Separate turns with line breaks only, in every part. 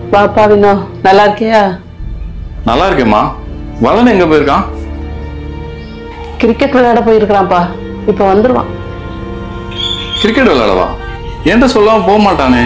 வாப்பா வினோ நல்லா இருக்கியா
நல்லா இருக்கேம்மா வளன் எங்க போயிருக்கான்
கிரிக்கெட் விளையாட போயிருக்கிறான்ப்பா இப்போ வந்துருவான்
கிரிக்கெட் விளையாடவா என்கிட்ட சொல்லாம போக மாட்டானே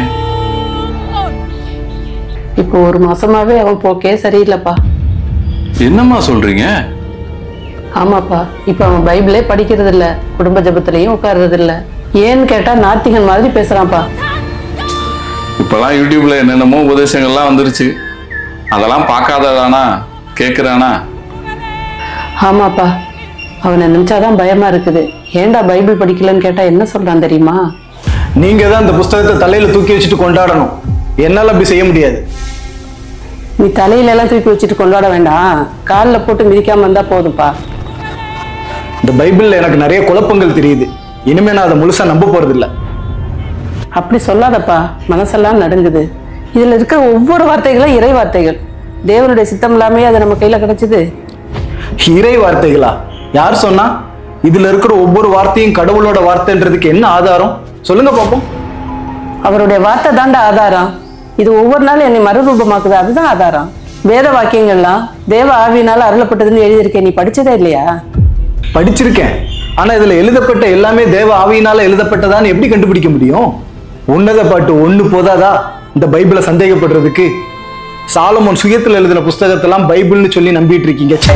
இப்போ ஒரு மாசமாவே அவன் போக்கே சரியில்லைப்பா
என்னம்மா சொல்றீங்க
ஆமாப்பா இப்போ அவன் பைபிளே படிக்கிறது இல்ல குடும்ப ஜெபத்திலையும் உட்கார்றது இல்ல ஏன்னு கேட்டா நாத்திகன் மாதிரி பேசுறான்ப்பா
இப்பெல்லாம் யூடியூப்ல என்னென்னமோ உபதேசங்கள்லாம் வந்துருச்சு அதெல்லாம் பார்க்காததானா கேட்குறானா
ஆமாப்பா அவனை நினைச்சாதான் பயமா இருக்குது ஏன்டா பைபிள் படிக்கலன்னு கேட்டா என்ன சொல்றான் தெரியுமா
நீங்க தான் இந்த புஸ்தகத்தை தலையில தூக்கி வச்சுட்டு கொண்டாடணும் என்னால அப்படி செய்ய முடியாது
நீ தலையில எல்லாம் தூக்கி வச்சுட்டு கொண்டாட வேண்டாம் காலில் போட்டு மிதிக்காம இருந்தா போதும்ப்பா
இந்த பைபிள்ல எனக்கு நிறைய குழப்பங்கள் தெரியுது இனிமே நான் அதை முழுசா நம்ப போறது இல்ல
அப்படி சொல்லாதப்பா மனசெல்லாம் நடுங்குது இதுல இருக்கிற ஒவ்வொரு வார்த்தைகளும் இறை வார்த்தைகள் தேவனுடைய சித்தம் இல்லாமே அது நம்ம கையில கிடைச்சது
இறை வார்த்தைகளா யார் சொன்னா இதுல இருக்கிற ஒவ்வொரு வார்த்தையும் கடவுளோட வார்த்தைன்றதுக்கு என்ன ஆதாரம் சொல்லுங்க பாப்போம்
அவருடைய வார்த்தை தாண்டா ஆதாரம் இது ஒவ்வொரு நாளும் என்னை மறுரூபமாக்குது அதுதான் ஆதாரம் வேத வாக்கியங்கள்லாம் தேவ ஆவியினால அருளப்பட்டதுன்னு எழுதியிருக்கேன் நீ படிச்சதே இல்லையா
படிச்சிருக்கேன் ஆனா இதுல எழுதப்பட்ட எல்லாமே தேவ ஆவியினால எழுதப்பட்டதான்னு எப்படி கண்டுபிடிக்க முடியும் உன்னத பாட்டு ஒண்ணு போதாதா இந்த பைபிளை சந்தேகப்படுறதுக்கு சாலமோன் சுயத்துல எழுதின புஸ்தகத்தெல்லாம் பைபிள்னு சொல்லி நம்பிட்டு இருக்கீங்க ச்சே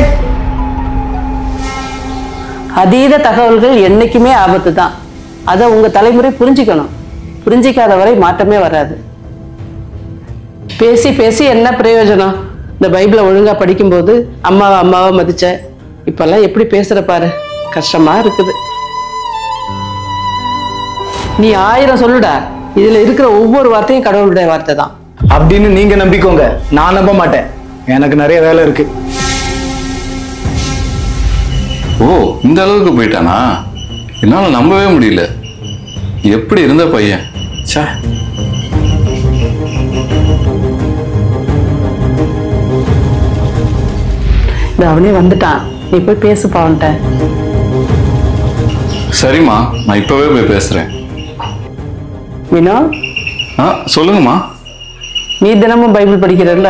அதீத தகவல்கள் என்னைக்குமே ஆபத்து தான் அதை உங்க தலைமுறை புரிஞ்சுக்கணும் புரிஞ்சிக்காத வரை மாற்றமே வராது பேசி பேசி என்ன பிரயோஜனம் இந்த பைபிளை ஒழுங்கா படிக்கும்போது அம்மாவை அம்மாவை மதிச்ச இப்பெல்லாம் எப்படி பேசுற பாரு கஷ்டமா இருக்குது நீ ஆயிரம் சொல்லுடா இதுல இருக்கிற ஒவ்வொரு வார்த்தையும் கடவுளுடைய வார்த்தை தான்
அப்படின்னு நீங்க நம்பிக்கோங்க நான் நம்ப மாட்டேன் எனக்கு நிறைய வேலை இருக்கு
ஓ இந்த அளவுக்கு போயிட்டானா என்னால நம்பவே முடியல எப்படி இருந்த பையன் ச்சே
இந்த அவனே வந்துட்டான் நீ போய் பேசுப்பா அவன்கிட்ட
சரிம்மா நான் இப்பவே போய் பேசுறேன்
வினோ
ஆ சொல்லுங்கம்மா
நீ தினமும் பைபிள் படிக்கிறல்ல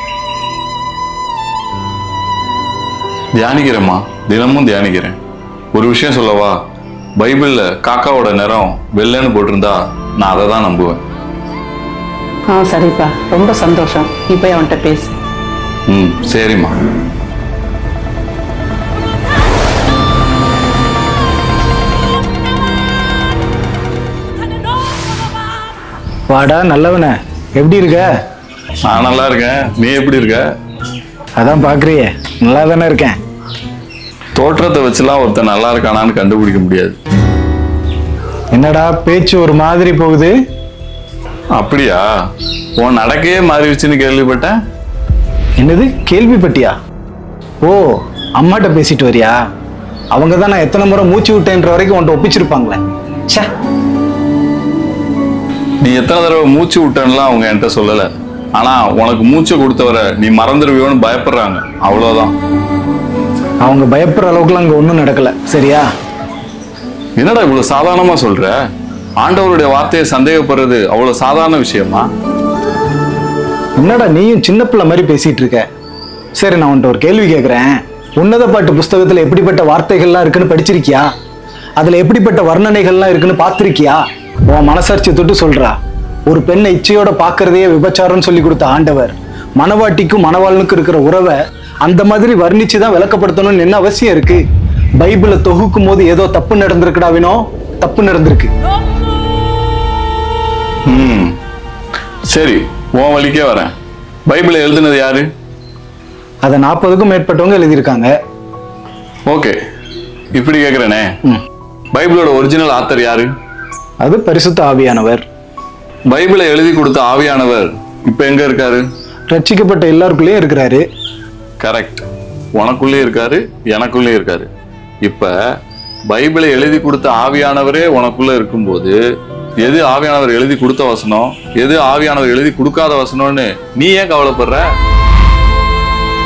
தியானிக்கிறேம்மா தினமும் தியானிக்கிறேன் ஒரு விஷயம் சொல்லவா பைபிள்ல காக்காவோட நிறம் வெள்ளைன்னு போட்டிருந்தா நான் அதை தான் நம்புவேன்
ஆ சரிப்பா ரொம்ப சந்தோஷம் நீ போய் அவன்கிட்ட பேசு
ம் சரிம்மா
வாடா நல்லவனே எப்படி இருக்க
நான் நல்லா இருக்கேன் நீ எப்படி இருக்க
அதான் பாக்குறியே நல்லா தானே இருக்கேன்
தோற்றத்தை வச்சுலாம் ஒருத்தன் நல்லா இருக்கானான்னு கண்டுபிடிக்க முடியாது
என்னடா பேச்சு ஒரு மாதிரி போகுது
அப்படியா உன் நடக்கையே மாறிடுச்சுன்னு கேள்விப்பட்டேன்
என்னது கேள்விப்பட்டியா ஓ அம்மாட்ட பேசிட்டு வரியா அவங்க தான் நான் எத்தனை முறை மூச்சு விட்டேன்ற வரைக்கும் உன்ட்ட ஒப்பிச்சிருப்பாங்களே ச்சே
நீ எத்தனை தடவை மூச்சு விட்டேன்லாம் அவங்க என்கிட்ட சொல்லல ஆனா உனக்கு மூச்சை கொடுத்தவரை நீ மறந்துடுவியோன்னு பயப்படுறாங்க அவ்வளவுதான்
அவங்க பயப்படுற அளவுக்குலாம் அங்க ஒன்றும் நடக்கல சரியா
என்னடா இவ்வளவு சாதாரணமா சொல்ற ஆண்டவருடைய வார்த்தையை சந்தேகப்படுறது அவ்வளவு சாதாரண விஷயமா
என்னடா நீயும் சின்ன பிள்ளை மாதிரி பேசிட்டு இருக்க சரி நான் உன்ட்ட ஒரு கேள்வி கேட்குறேன் உன்னத பாட்டு புஸ்தகத்துல எப்படிப்பட்ட வார்த்தைகள்லாம் இருக்குன்னு படிச்சிருக்கியா அதுல எப்படிப்பட்ட வர்ணனைகள்லாம் இருக்குன்னு பார்த்திருக்கியா உன் மனசாட்சி தொட்டு சொல்றா ஒரு பெண்ணை இச்சையோட பார்க்கறதையே விபச்சாரம்னு சொல்லி கொடுத்த ஆண்டவர் மணவாட்டிக்கும் மணவாளனுக்கும் இருக்கிற உறவை அந்த மாதிரி வர்ணிச்சு தான் விளக்கப்படுத்தணும்னு என்ன அவசியம் இருக்கு பைபிளை தொகுக்கும் போது ஏதோ தப்பு நடந்திருக்குடா வினோ தப்பு நடந்திருக்கு
ம் சரி உன் வழிக்கே வரேன் பைபிளை எழுதுனது யாரு
அதை நாற்பதுக்கும் மேற்பட்டவங்க எழுதியிருக்காங்க
ஓகே இப்படி கேக்குறேனே
ம்.
பைபிளோட ஒரிஜினல் ஆத்தர் யாரு
அது பரிசுத்த ஆவியானவர்
பைபிளை எழுதி கொடுத்த ஆவியானவர் இப்ப எங்க இருக்காரு
ரட்சிக்கப்பட்ட எல்லாருக்குள்ளேயும் இருக்கிறாரு
கரெக்ட் உனக்குள்ளே இருக்காரு எனக்குள்ளே இருக்காரு இப்ப பைபிளை எழுதி கொடுத்த ஆவியானவரே உனக்குள்ள இருக்கும்போது எது ஆவியானவர் எழுதி கொடுத்த வசனம் எது ஆவியானவர் எழுதி கொடுக்காத வசனம்னு நீ ஏன் கவலைப்படுற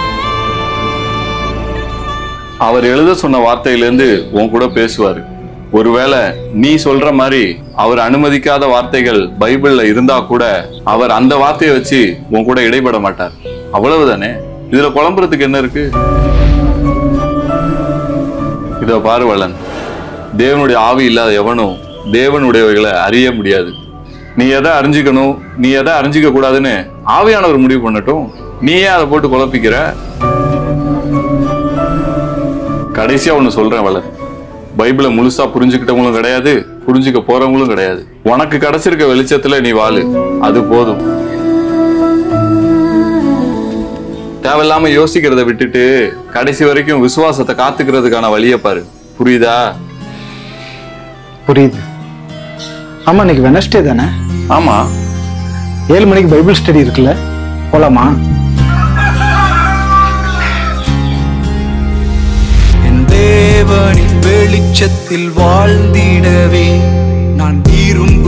அவர் எழுத சொன்ன வார்த்தையிலேருந்து உன் கூட பேசுவாரு ஒருவேளை நீ சொல்ற மாதிரி அவர் அனுமதிக்காத வார்த்தைகள் பைபிள்ல இருந்தா கூட அவர் அந்த வார்த்தையை வச்சு உன் கூட இடைபட மாட்டார் அவ்வளவுதானே இதுல குழம்புறதுக்கு என்ன இருக்கு இதோ பாரு வள்ளன் தேவனுடைய ஆவி இல்லாத எவனும் தேவனுடையவைகளை அறிய முடியாது நீ எதை அறிஞ்சுக்கணும் நீ எதை அறிஞ்சிக்க கூடாதுன்னு ஆவியானவர் முடிவு பண்ணட்டும் நீ ஏன் அதை போட்டு குழப்பிக்கிற கடைசியா ஒண்ணு சொல்றேன் வளர் பைபிளை முழுசா புரிஞ்சுக்கிட்டவங்களும் கிடையாது புரிஞ்சுக்க போறவங்களும் கிடையாது உனக்கு கிடைச்சிருக்க வெளிச்சத்துல நீ வாழு அது போதும் தேவையில்லாம யோசிக்கிறத விட்டுட்டு கடைசி வரைக்கும் விசுவாசத்தை காத்துக்கிறதுக்கான வழியை பாரு புரியுதா
புரியுது ஆமா இன்னைக்கு வெனஸ்டே தானே
ஆமா
ஏழு மணிக்கு பைபிள் ஸ்டடி இருக்குல்ல போலாமா
என் தேவனின் வெளிச்சத்தில் வாழ்ந்திடவே நான் விரும்புகிறேன்